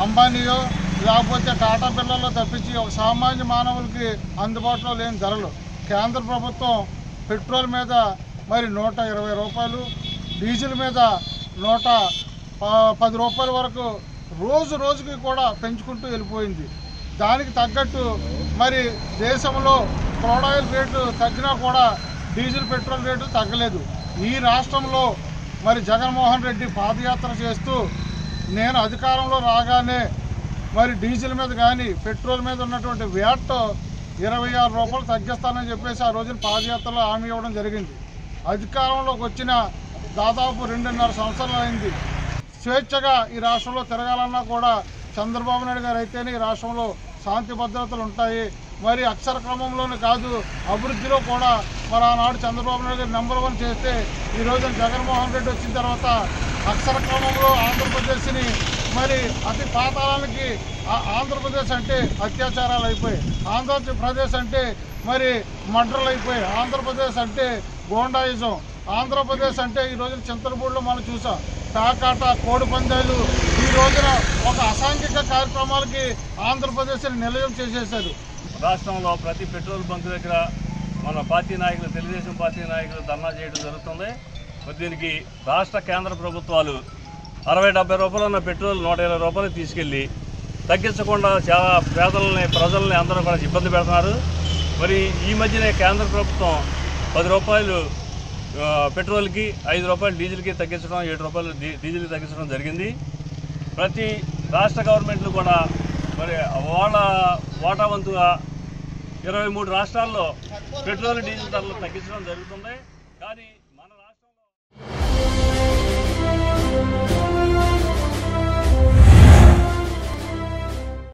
అంబానీయో లేకపోతే టాటా బిర్లాలో తప్పించి ఒక సామాన్య మానవులకి అందుబాటులో లేని ధరలు కేంద్ర ప్రభుత్వం పెట్రోల్ మీద మరి నూట ఇరవై రూపాయలు డీజిల్ మీద నూట ప- పది రూపాయల వరకు రోజు రోజుకి కూడా పెంచుకుంటూ వెళ్ళిపోయింది దానికి తగ్గట్టు మరి దేశంలో క్రూడ్ ఆయిల్ రేటు తగ్గినా కూడా డీజిల్ పెట్రోల్ రేటు తగ్గలేదు ఈ రాష్ట్రంలో మరి జగన్మోహన్ రెడ్డి పాదయాత్ర చేస్తూ నేను అధికారంలో రాగానే మరి డీజిల్ మీద కానీ పెట్రోల్ మీద ఉన్నటువంటి వ్యాట్ ఇరవై ఆరు రూపాయలు తగ్గిస్తానని చెప్పేసి ఆ రోజున పాదయాత్రలో హామీ ఇవ్వడం జరిగింది అధికారంలోకి వచ్చిన దాదాపు రెండున్నర సంవత్సరాలు అయింది స్వేచ్ఛగా ఈ రాష్ట్రంలో తిరగాలన్నా కూడా చంద్రబాబు నాయుడు గారు అయితేనే ఈ రాష్ట్రంలో శాంతి భద్రతలు ఉంటాయి మరి అక్షర క్రమంలోనే కాదు అభివృద్ధిలో కూడా మరి ఆనాడు చంద్రబాబు నాయుడు గారు నెంబర్ వన్ చేస్తే ఈ రోజున జగన్మోహన్ రెడ్డి వచ్చిన తర్వాత అక్షర క్రమంలో ఆంధ్రప్రదేశ్ని మరి అతి పాతాళానికి ఆ- ఆంధ్రప్రదేశ్ అంటే అత్యాచారాలు అయిపోయాయి ఆంధ్రప్రదేశ్ అంటే మరి మర్డర్లు అయిపోయాయి ఆంధ్రప్రదేశ్ అంటే గోండాయిజం ఆంధ్రప్రదేశ్ అంటే ఈ రోజున చింతలపూడిలో మనం చూసాం పేకాట కోడి పందాలు ఈ రోజున ఒక అసాంఘిక కార్యక్రమాలకి ఆంధ్రప్రదేశ్ని నిలయం చేసేశారు రాష్ట్రంలో ప్రతి పెట్రోల్ బంక్ దగ్గర మన పార్టీ నాయకులు తెలుగుదేశం పార్టీ నాయకులు ధర్నా చేయడం జరుగుతుంది మరి దీనికి రాష్ట్ర కేంద్ర ప్రభుత్వాలు అరవై డెబ్బై రూపాయలు ఉన్న పెట్రోల్ నూట ఇరవై రూపాయలు తీసుకెళ్ళి తగ్గించకుండా చాలా పేదలని ప్రజల్ని అందరూ కూడా ఇబ్బంది పెడుతున్నారు మరి ఈ మధ్యనే కేంద్ర ప్రభుత్వం పది రూపాయలు ఆ, పెట్రోల్కి ఐదు రూపాయలు డీజిల్కి తగ్గించడం ఏడు రూపాయలు డీ- డీజిల్కి తగ్గించడం జరిగింది ప్రతి రాష్ట్ర గవర్నమెంట్లు కూడా మరి వాళ్ళ వాటా వంతుగా ఇరవై మూడు రాష్ట్రాల్లో పెట్రోల్ డీజిల్ ధరలు తగ్గించడం జరుగుతుంది